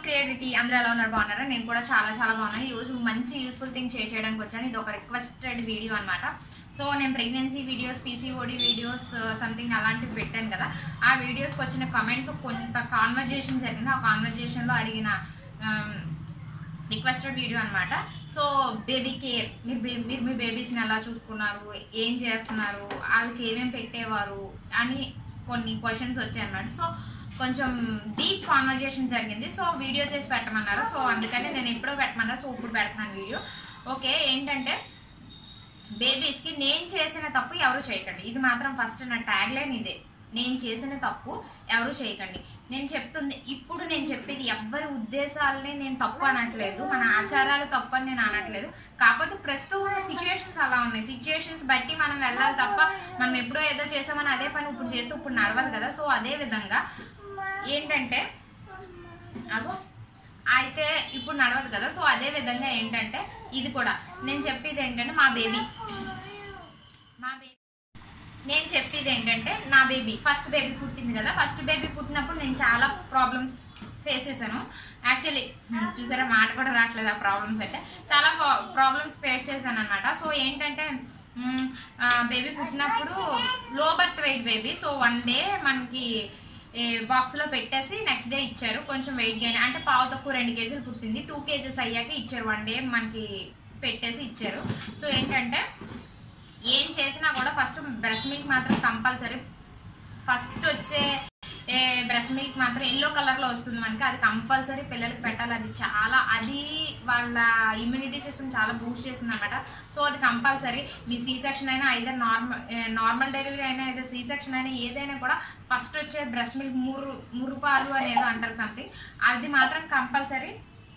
నమస్తే టీ అందరూ ఎలా ఉన్నారు బాగున్నారా నేను కూడా చాలా చాలా బాగున్నాను ఈ రోజు మంచి యూస్ఫుల్ థింగ్ షేర్ చేయడానికి వచ్చాను ఇది ఒక రిక్వెస్టెడ్ వీడియో అన్నమాట సో నేను pregnancy videos PCOD videos something అలాంటివి పెట్టాను కదా ఆ వీడియోస్కి వచ్చిన కమెంట్స్ కొంత కాన్వర్జేషన్ జరిగింది ఆ కాన్వర్జేషన్లో అడిగిన రిక్వెస్టెడ్ వీడియో అన్నమాట సో బేబీ కేర్ మీరు బే- మీరు మీ బేబీస్ని ఎలా చూసుకున్నారు ఏం చేస్తున్నారు వాళ్ళకి ఏమేమి పెట్టేవారు అని కొన్ని క్వశ్చన్స్ వచ్చాయి అన్నమాట సో కొంచెం డీప్ కాన్వర్జేషన్ జరిగింది సో వీడియో చేసి పెట్టమన్నారు సో అందుకని నేను ఎప్పుడో పెట్టమన్నారు సో ఇప్పుడు పెడుతున్నాను వీడియో ఓకే ఏంటంటే బేబీస్కి నేను చేసిన తప్పు ఎవరు చేయకండి ఇది మాత్రం ఫస్ట్ నా ట్యాగ్ లైన్ ఇదే నేను చేసిన తప్పు ఎవరు చేయకండి నేను చెప్తుంది ఇప్పుడు నేను చెప్పేది ఎవ్వరి ఉద్దేశాలని నేను తప్పు అనట్లేదు మన ఆచారాలు తప్పు అని నేను అనట్లేదు కాకపోతే ప్రస్తుతం సిచ్యువేషన్స్ అలా ఉన్నాయి సిచ్యువేషన్స్ బట్టి మనం వెళ్ళాలి తప్ప మనం ఎప్పుడో ఏదో చేసామని అదే పని ఇప్పుడు చేస్తూ ఇప్పుడు నడవదు కదా సో అదే విధంగా ఏంటంటే అగో అయితే ఇప్పుడు నడవదు కదా సో అదే విధంగా ఏంటంటే ఇది కూడా నేను చెప్పేది ఏంటంటే మా బేబీ మా బేబీ నేను చెప్పేది ఏంటంటే నా బేబీ ఫస్ట్ బేబీ పుట్టింది కదా ఫస్ట్ బేబీ పుట్టినప్పుడు నేను చాలా ప్రాబ్లమ్స్ ఫేస్ చేశాను యాక్చువల్లీ చూసారా మాట కూడా రావట్లేదు ఆ ప్రాబ్లమ్స్ అయితే చాలా ప్రాబ్లమ్స్ ఫేస్ చేశాను అనమాట సో ఏంటంటే బేబీ పుట్టినప్పుడు low birth weight baby so one day మనకి బాక్స్ లో పెట్టేసి నెక్స్ట్ డే ఇచ్చారు కొంచెం వెయిట్ గెయిన్ అంటే పావు తక్కువ రెండు కేజీలు పుట్టింది టూ కేజెస్ అయ్యాక ఇచ్చారు వన్ డే మనకి పెట్టేసి ఇచ్చారు సో ఏంటంటే ఏం చేసినా కూడా ఫస్ట్ బ్రష్ మిల్క్ మాత్రం కంపల్సరీ ఫస్ట్ వచ్చే బ్రష్ మిల్క్ మాత్రం ఎల్లో కలర్ లో వస్తుంది మనకి అది కంపల్సరీ పిల్లలకి పెట్టాలి అది చాలా అది వాళ్ళ ఇమ్యూనిటీ సిస్టమ్ చాలా బూస్ట్ చేస్తుంది అనమాట సో అది కంపల్సరీ మీ సీ సెక్షన్ అయినా ఐదర్ నార్మల్ నార్మల్ డెలివరీ అయినా అయితే సీ సెక్షన్ అయినా ఏదైనా కూడా ఫస్ట్ వచ్చే బ్రష్ మిల్క్ మురు మురుపాలు అనేది అంటారు సంథింగ్ అది మాత్రం కంపల్సరీ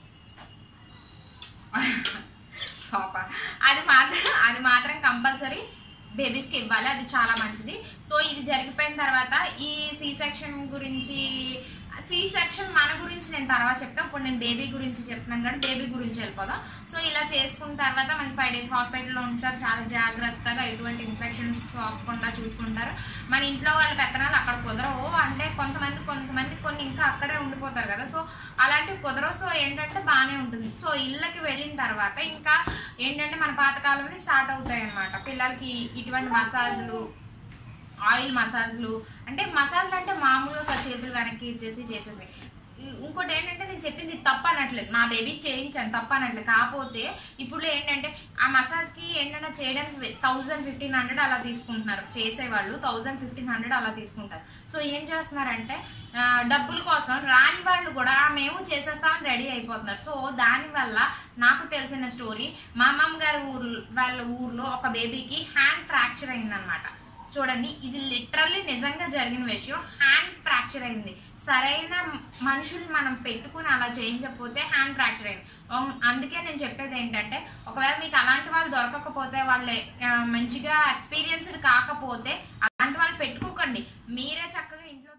పాప అది మాత్రం అది మాత్రం కంపల్సరీ బేబీస్కి ఇవ్వాలి అది చాలా మంచిది సో ఇది జరిగిపోయిన తర్వాత ఈ సి సెక్షన్ గురించి సి సెక్షన్ మన గురించి నేను తర్వాత చెప్తాను ఇప్పుడు నేను బేబీ గురించి చెప్తున్నాను కానీ బేబీ గురించి వెళ్ళిపోదాం సో ఇలా చేసుకున్న తర్వాత మనకి ఫైవ్ డేస్ హాస్పిటల్లో ఉంటారు చాలా జాగ్రత్తగా ఎటువంటి ఇన్ఫెక్షన్స్ సోకకుండా చూసుకుంటారు మన ఇంట్లో వాళ్ళ పెత్తనాలు అక్కడ కుదరవు అంటే కొంతమంది కొంతమంది కొన్ని ఇంకా అక్కడే ఉండిపోతారు కదా సో అలాంటివి కుదరవు సో ఏంటంటే బాగానే ఉంటుంది సో ఇళ్ళకి వెళ్ళిన తర్వాత ఇంకా ఏంటంటే మన పాతకాలంలో స్టార్ట్ అవుతాయి అన్నమాట పిల్లలకి ఇటువంటి మసాజ్లు ఆయిల్ మసాజ్లు అంటే మసాజ్లు అంటే మామూలుగా చేతులు వెనక్కి ఇచ్చేసి చేసేసి ఇ- ఇంకోటి ఏంటంటే నేను చెప్పింది తప్పు అనట్లేదు మా బేబీకి చేయించాను తప్పు అనట్లేదు కాకపోతే ఇప్పుడు ఏంటంటే ఆ మసాజ్కి ఏంటంటే చేయడానికి థౌజండ్ ఫిఫ్టీన్ హండ్రెడ్ అలా తీసుకుంటున్నారు చేసేవాళ్ళు థౌజండ్ ఫిఫ్టీన్ హండ్రెడ్ అలా తీసుకుంటారు సో ఏం చేస్తున్నారంటే ఆ, డబ్బుల కోసం రాని వాళ్ళు కూడా "ఆ, మేము చేసేస్తామని రెడీ అయిపోతున్నారు సో దానివల్ల నాకు తెలిసిన స్టోరీ మా అమ్మమ్మ గారి ఊరు వాళ్ళ ఊర్లో ఒక బేబీకి హ్యాండ్ ఫ్రాక్చర్ అయిందనమాట చూడండి ఇది లిటరల్లీ నిజంగా జరిగిన విషయం హ్యాండ్ ఫ్రాక్చర్ అయింది సరైన మనుషులు మనం పెట్టుకుని అలా చేయించకపోతే హ్యాండ్ ఫ్రాక్చర్ అయింది ఉమ్, అందుకే నేను చెప్పేది ఏంటంటే ఒకవేళ మీకు అలాంటి వాళ్ళు దొరకకపోతే వాళ్ళే ఆ, మంచిగా ఎక్స్పీరియన్స్డ్ కాకపోతే అలాంటి వాళ్ళు పెట్టుకోకండి మీరే చక్కగా ఇంట్లో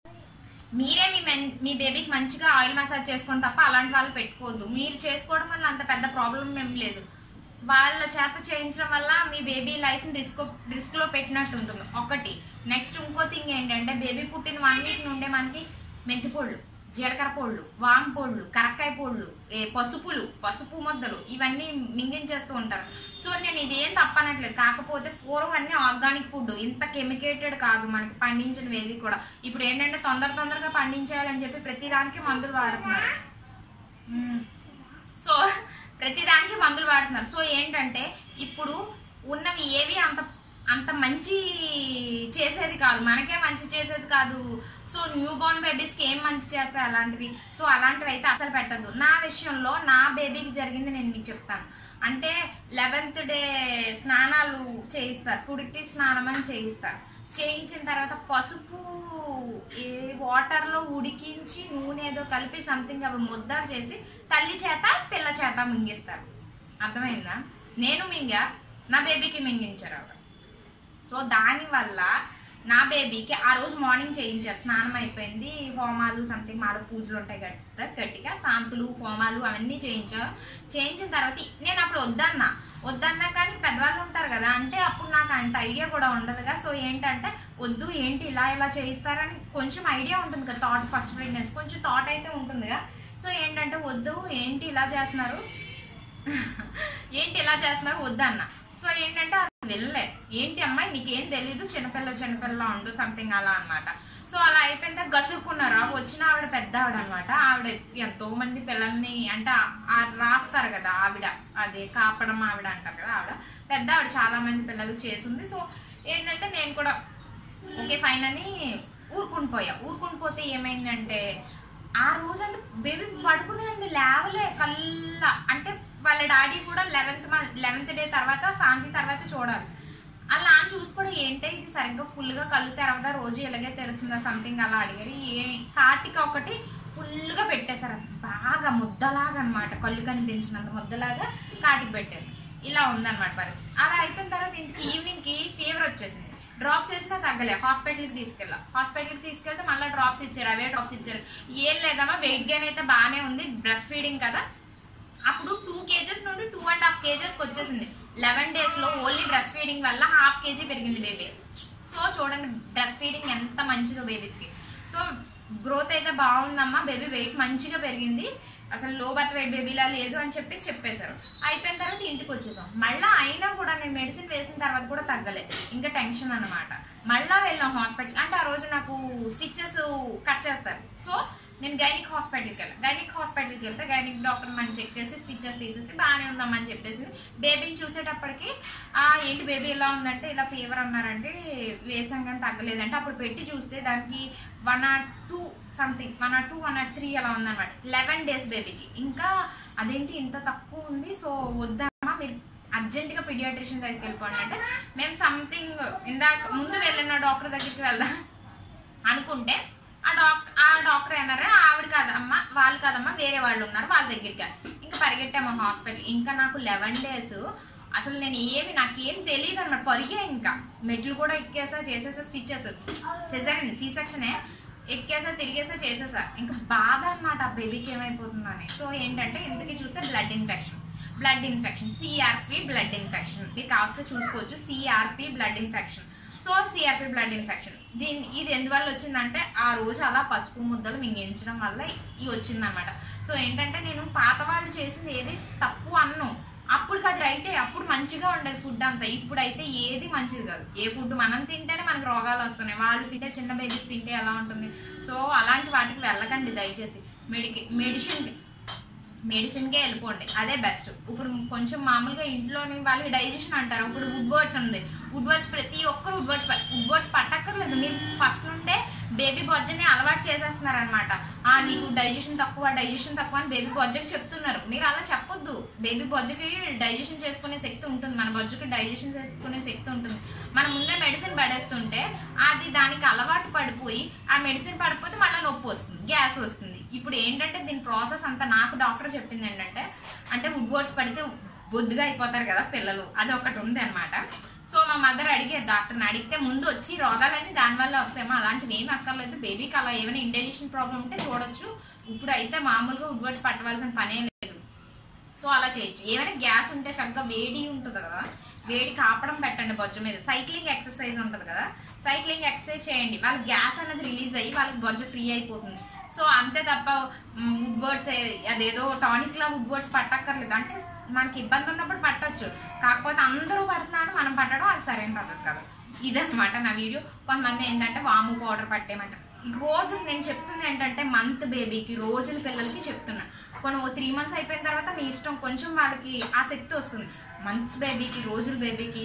మీరే మీ మెన్ మీ బేబీకి మంచిగా ఆయిల్ మసాజ్ చేసుకోండి తప్ప అలాంటి వాళ్ళు పెట్టుకోవద్దు మీరు చేసుకోవడం వల్ల అంత పెద్ద ప్రాబ్లం ఏం లేదు వాళ్ళ చేత చేయించడం వల్ల మీ బేబీ లైఫ్ రిస్క్ రిస్క్ లో పెట్టినట్టు ఉంటుంది ఒకటి నెక్స్ట్ ఇంకో థింగ్ ఏంటంటే బేబీ పుట్టిన వన్ వీక్ నుండే మనకి మెంతి పొళ్ళు జీలకర్ర పొళ్ళు వామ్ పొళ్ళు కరక్కాయ పొళ్ళు ఏ పసుపులు పసుపు ముద్దలు ఇవన్నీ మింగించేస్తూ ఉంటారు సో నేను ఇదేం తప్పనట్లేదు కాకపోతే పూర్వం అన్ని ఆర్గానిక్ ఫుడ్ ఇంత కెమికేటెడ్ కాదు మనకి పండించినవి ఏవి కూడా ఇప్పుడు ఏంటంటే తొందర తొందరగా పండించేయాలని చెప్పి ప్రతి దానికి మందులు వాడుతున్నారు మ్మ్. సో ప్రతి దానికి మందులు వాడుతున్నారు సో ఏంటంటే ఇప్పుడు ఉన్నవి ఏవి అంత అంత మంచి చేసేది కాదు మనకే మంచి చేసేది కాదు సో న్యూ బోర్న్ బేబీస్కి ఏం మంచి చేస్తాయి అలాంటివి సో అలాంటివి అయితే అసలు పెట్టద్దు నా విషయంలో నా బేబీకి జరిగింది నేను మీకు చెప్తాను అంటే లెవెన్త్ డే స్నానాలు చేయిస్తారు కుడిటి స్నానం అని చేయిస్తారు చేయించిన తర్వాత పసుపు ఏ వాటర్లో ఉడికించి నూనె ఏదో కలిపి సంథింగ్ అవి ముద్ద చేసి తల్లి చేత పిల్ల చేత మింగిస్తారు అర్థమైందా నేను మింగా నా బేబీకి మింగించారు ఆవిడ సో దానివల్ల నా బేబీకి ఆ రోజు మార్నింగ్ చేయించారు స్నానం అయిపోయింది హోమాలు సంథింగ్ మాలో పూజలు ఉంటాయి గట్ట గట్టిగా శాంతులు హోమాలు అవన్నీ చేయించారు చేయించిన తర్వాత నేను అప్పుడు వద్దన్నా వద్దన్నా కానీ పెద్దవాళ్ళు ఉంటారు కదా అంటే అప్పుడు నాకు అంత ఐడియా కూడా ఉండదుగా సో ఏంటంటే వద్దు ఏంటి ఇలా ఇలా చేయిస్తారని కొంచెం ఐడియా ఉంటుంది కదా థాట్ ఫస్ట్ ప్రెగ్నెన్సీ కొంచెం థాట్ అయితే ఉంటుందిగా సో ఏంటంటే వద్దు ఏంటి ఇలా చేస్తున్నారు ఏంటి ఇలా చేస్తున్నారు వద్దన్న సో ఏంటంటే అది వెళ్ళలే ఏంటి అమ్మాయి నీకేం తెలీదు చిన్నపిల్ల చిన్నపిల్ల ఉండు సంథింగ్ అలా అన్నమాట సో అలా అయిపోయిన తర్వాత గసురుకున్నారు ఆ వచ్చిన ఆవిడ పెద్ద ఆవిడ అనమాట ఆవిడ ఎంతో మంది పిల్లల్ని అంటే ఆ- ఆ రాస్తారు కదా ఆవిడ అదే కాపడం ఆవిడ అంటారు కదా ఆవిడ పెద్ద ఆవిడ చాలా మంది పిల్లలు చేసింది సో ఏంటంటే నేను కూడా ఓకే ఫైన్ అని ఊరుకుని పోయా ఊరుకుని పోతే ఏమైందంటే ఆ రోజు అంటే బేబీ పడుకునే ఉంది లేవలే కళ్ళ అంటే వాళ్ళ డాడీ కూడా లెవెన్త్ లెవెన్త్ డే తర్వాత శాంతి తర్వాత చూడాలి అలా అని చూసి కూడా ఏంటే ఇది సరిగ్గా ఫుల్గా కళ్ళు తెరవదా రోజు ఇలాగే తెలుస్తుందా సంథింగ్ అలా అడిగారు ఏ కాటిక ఒకటి ఫుల్గా పెట్టేశారు బాగా ముద్దలాగా అన్నమాట కళ్ళు కనిపించినంత ముద్దలాగా కాటికి పెట్టేశారు ఇలా ఉందన్నమాట పరిస్థితి అలా అయిపోయిన తర్వాత ఇంటికి ఈవినింగ్కి ఫీవర్ వచ్చేసింది డ్రాప్స్ వేసినా తగ్గలే హాస్పిటల్కి తీసుకెళ్ళా హాస్పిటల్కి తీసుకెళ్తే మళ్ళీ డ్రాప్స్ ఇచ్చారు అవే డ్రాప్స్ ఇచ్చారు ఏం లేదమ్మా వెయిట్ గెయిన్ అయితే బాగానే ఉంది బ్రెస్ట్ ఫీడింగ్ కదా అప్పుడు టూ కేజెస్ నుండి టూ అండ్ హాఫ్ కేజెస్ వచ్చేసింది లెవెన్ డేస్ లో ఓన్లీ బ్రెస్ట్ ఫీడింగ్ వల్ల హాఫ్ కేజీ పెరిగింది బేబీస్ సో చూడండి బ్రెస్ట్ ఫీడింగ్ ఎంత మంచిదో బేబీస్ కి సో గ్రోత్ అయితే బాగుందమ్మా బేబీ వెయిట్ మంచిగా పెరిగింది అసలు లో బర్త్ వెయిట్ బేబీలా లేదు అని చెప్పేసి చెప్పేశారు అయిపోయిన తర్వాత ఇంటికి వచ్చేసాం మళ్ళీ అయినా కూడా నేను మెడిసిన్ వేసిన తర్వాత కూడా తగ్గలే ఇంకా టెన్షన్ అన్నమాట మళ్ళా వెళ్ళాం హాస్పిటల్ అంటే ఆ రోజు నాకు స్టిచ్చెస్ కట్ చేస్తారు సో నేను గైనిక్ హాస్పిటల్కి వెళ్ళాను గైనిక్ హాస్పిటల్కి వెళ్తే గైనిక్ డాక్టర్ నన్ను చెక్ చేసి స్టిచ్చెస్ తీసేసి బాగానే ఉందమ్మని చెప్పేసి బేబీని చూసేటప్పటికి ఆ ఏంటి బేబీ ఎలా ఉందంటే ఇలా ఫీవర్ అన్నారంటే వేసాం కానీ తగ్గలేదంటే అప్పుడు పెట్టి చూస్తే దానికి one or two something one or two one or three అలా ఉందన్నమాట లెవెన్ డేస్ బేబీకి ఇంకా అదేంటి ఇంత తక్కువ ఉంది సో వద్దమ్మా మీరు అర్జెంటుగా పీడియాట్రిషియన్ దగ్గరికి వెళ్ళిపోండి అంటే మేము సంథింగ్ ఇందాక ముందు వెళ్ళిన డాక్టర్ దగ్గరికి వెళ్దాం అనుకుంటే ఆ డాక్టర్ ఆ డాక్టర్ ఏమన్నారా ఆవిడ కాదమ్మా వాళ్ళు కాదమ్మా వేరే వాళ్ళు ఉన్నారు వాళ్ళ దగ్గరికి వెళ్ళి. ఇంకా పరిగెట్టాము హాస్పిటల్ ఇంకా నాకు లెవెన్ డేస్ అసలు నేను ఏమి నాకేం తెలియదు అనమాట పరిగే ఇంకా మెట్లు కూడా ఎక్కేసా చేసేసా స్టిచెస్ సెజరీన్ సి సెక్షనే ఎక్కేసా తిరిగేసా చేసేసా ఇంకా బాధ అనమాట ఆ బేబీకి ఏమైపోతుందని సో ఏంటంటే ఇంతకీ చూస్తే blood infection blood infection CRP blood infection ఇది కాస్త చూసుకోవచ్చు CRP blood infection so CRP blood infection దీని ఇది ఎందువల్ల వచ్చిందంటే ఆ రోజు అలా పసుపు ముద్దలు మింగించడం వల్ల ఇది వచ్చిందనమాట సో ఏంటంటే నేను పాత వాళ్ళు చేసింది ఏది తప్పు అన్ను అప్పుడు అది రైటే అప్పుడు మంచిగా ఉండేది ఫుడ్ అంతా ఇప్పుడైతే ఏది మంచిది కాదు ఏ ఫుడ్ మనం తింటేనే మనకు రోగాలు వస్తున్నాయి వాళ్ళు తింటే చిన్న బేబీస్ తింటే ఎలా ఉంటుంది సో అలాంటి వాటికి వెళ్ళకండి దయచేసి మెడికి మెడిసిన్ మెడిసిన్కే వెళ్ళిపోండి అదే బెస్ట్ ఇప్పుడు కొంచెం మామూలుగా ఇంట్లోని వాళ్ళకి డైజెషన్ అంటారు ఇప్పుడు వుడ్ బర్డ్స్ ఉంది వుడ్ బర్డ్స్ ప్రతి ఒక్కరు వుడ్ బర్డ్స్ వుడ్ బర్డ్స్ పట్టక్కర్లేదు మీరు ఫస్ట్ నుండే బేబీ బొజ్జని అలవాటు చేసేస్తున్నారు అనమాట ఆ నీకు డైజెషన్ తక్కువ డైజెషన్ తక్కువ అని బేబీ బొజ్జకి చెప్తున్నారు మీరు అలా చెప్పొద్దు బేబీ బొజ్జకి డైజెషన్ చేసుకునే శక్తి ఉంటుంది మన బొజ్జకి డైజెషన్ చేసుకునే శక్తి ఉంటుంది మనం ముందే మెడిసిన్ పడేస్తుంటే అది దానికి అలవాటు పడిపోయి ఆ మెడిసిన్ పడిపోతే మళ్ళీ నొప్పి వస్తుంది గ్యాస్ వస్తుంది ఇప్పుడు ఏంటంటే దీని ప్రాసెస్ అంతా నాకు డాక్టర్ చెప్పింది ఏంటంటే అంటే వుడ్ బోర్డ్స్ పడితే బొద్దుగా అయిపోతారు కదా పిల్లలు అది ఒకటి ఉంది అనమాట సో మా మదర్ అడిగారు డాక్టర్ని అడిగితే ముందు వచ్చి రోగాలన్నీ దానివల్ల వస్తాయేమో అలాంటివి ఏమి అక్కర్లేదు బేబీకి అలా ఏమైనా ఇండైజెషన్ ప్రాబ్లం ఉంటే చూడొచ్చు ఇప్పుడు అయితే మామూలుగా వుడ్ బోర్డ్స్ పట్టవలసిన పనే లేదు సో అలా చేయొచ్చు ఏమైనా గ్యాస్ ఉంటే చక్కగా వేడి ఉంటుంది కదా వేడి కాపడం పెట్టండి బొజ్జ మీద సైక్లింగ్ ఎక్సర్సైజ్ ఉంటుంది కదా సైక్లింగ్ ఎక్సర్సైజ్ చేయండి వాళ్ళ గ్యాస్ అనేది రిలీజ్ అయ్యి వాళ్ళకి బొజ్జ ఫ్రీ అయిపోతుంది సో అంతే తప్ప వుడ్ బర్డ్స్ అదేదో టానిక్ లా వుడ్ బర్డ్స్ పట్టక్కర్లేదు అంటే మనకి ఇబ్బంది ఉన్నప్పుడు పట్టొచ్చు కాకపోతే అందరూ పడుతున్నారు మనం పట్టడం అది సరైన పద్ధతి కదా ఇదన్నమాట నా వీడియో కొంతమంది ఏంటంటే వాము పౌడర్ పట్టేయమంటారు రోజు నేను చెప్తుంది ఏంటంటే మంత్ బేబీకి రోజుల పిల్లలకి చెప్తున్నా కొన్ని త్రీ మంత్స్ అయిపోయిన తర్వాత మీ ఇష్టం కొంచెం వాళ్ళకి ఆ శక్తి వస్తుంది మంత్స్ బేబీకి రోజుల బేబీకి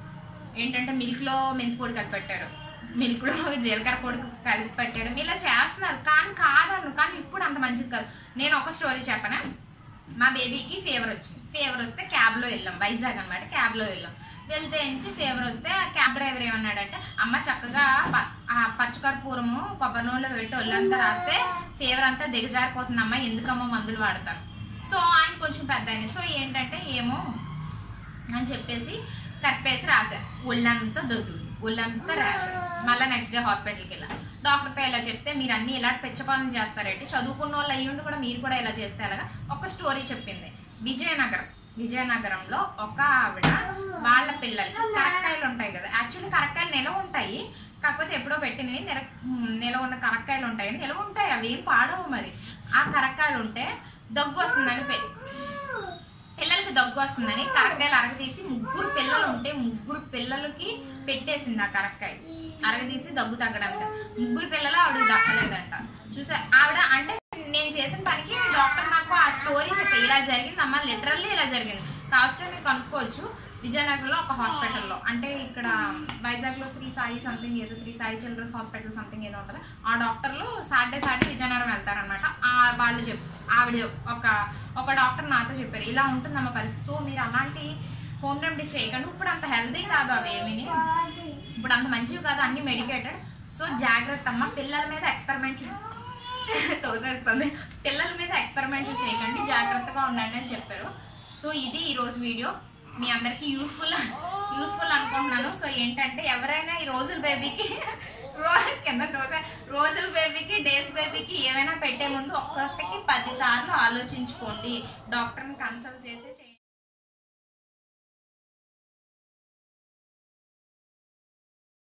ఏంటంటే మిల్క్ లో మెంతి పొడి కలిపి పెట్టారు మిల్క్ లో జీలకర్ర పొడి కలిపి పెట్టడం ఇలా చేస్తున్నారు కానీ కాదన్ను కానీ ఇప్పుడు అంత మంచిది కాదు నేను ఒక స్టోరీ చెప్పనా మా బేబీకి ఫీవర్ వచ్చింది ఫీవర్ వస్తే క్యాబ్ లో వెళ్ళాం వైజాగ్ అనమాట క్యాబ్ లో వెళ్ళాం వెళ్తే నుంచి ఫీవర్ వస్తే ఆ క్యాబ్ డ్రైవర్ ఏమన్నాడంటే అమ్మ చక్కగా ప- ఆ పచ్చకర్పూరము కొబ్బరి నూనెలో పెట్టి ఒళ్ళంతా రాస్తే ఫీవర్ అంతా దిగజారిపోతుంది అమ్మ ఎందుకమ్మా మందులు వాడతారు సో ఆయన కొంచెం పెద్ద ఆయన సో ఏంటంటే ఏమో అని చెప్పేసి కప్పేసి రాశారు ఒళ్ళంతా దొద్దులు ఒళ్ళంతా ర్యాషెస్ మళ్ళీ నెక్స్ట్ డే హాస్పిటల్కి వెళ్ళా డాక్టర్తో ఇలా చెప్తే మీరు అన్ని ఇలా పెచ్చపాలన చేస్తారంటే చదువుకున్న వాళ్ళు అయ్యుండి కూడా మీరు కూడా ఇలా చేస్తే అలాగా ఒక స్టోరీ చెప్పింది విజయనగరం విజయనగరంలో ఒక ఆవిడ వాళ్ళ పిల్లలకి కరక్కాయలు ఉంటాయి కదా యాక్చువల్లీ కరక్కాయలు నిలవ ఉంటాయి కాకపోతే ఎప్పుడో పెట్టినవి నిల నిలవ ఉన్న కరక్కాయలు ఉంటాయి నిలవ ఉంటాయి అవి ఏం పాడవు మరి ఆ కరక్కాయలు ఉంటే దగ్గు వస్తుందని పె- పిల్లలకి దగ్గు వస్తుందని కరక్కాయలు అరగదీసి ముగ్గురు పిల్లలు ఉంటే ముగ్గురు పిల్లలకి పెట్టేసింది ఆ కరక్కాయ అరగదీసి దగ్గు తగ్గడానికి ముగ్గురు పిల్లలు ఆవిడ దక్కలేదంట చూసా ఆవిడ అంటే నేను చేసిన పనికి డాక్టర్ నాకు ఆ స్టోరీ చెప్పి ఇలా జరిగింది అమ్మ లిటరల్లీ ఇలా జరిగింది కావస్తే మీరు కనుక్కోవచ్చు విజయనగరంలో ఒక హాస్పిటల్లో అంటే ఇక్కడ వైజాగ్లో శ్రీ సాయి సంథింగ్ ఏదో Sri Sai children's hospital something ఏదో ఉంటుంది ఆ డాక్టర్లు సాటర్డే సాటర్డే విజయనగరం వెళ్తారనమాట ఆ వాళ్ళు చెప్ ఆవిడ ఒక ఒక డాక్టర్ నాతో చెప్పారు ఇలా ఉంటుందమ్మ పరిస్థితి సో మీరు అలాంటి హోమ్ రెమెడీస్ చేయకండి ఇప్పుడు అంత హెల్దీ కాదు అవి ఏమీని ఇప్పుడు అంత మంచివి కాదు అన్ని మెడికేటెడ్ సో జాగ్రత్త అమ్మ పిల్లల మీద ఎక్స్పెరిమెంట్ తోసేస్తుంది పిల్లల మీద ఎక్స్పెరిమెంట్లు చేయకండి జాగ్రత్తగా ఉండండి అని చెప్పారు సో ఇది ఈ రోజు వీడియో మీ అందరికి యూస్ఫుల్ యూస్ఫుల్ అనుకుంటున్నాను సో ఏంటంటే ఎవరైనా ఈ రోజుల బేబీకి రోజు కింద దోశ రోజుల బేబీకి డేస్ బేబీకి ఏమైనా పెట్టే ముందు ఒక్కటికి పది సార్లు ఆలోచించుకోండి డాక్టర్ని కన్సల్ట్ చేసి చేయండి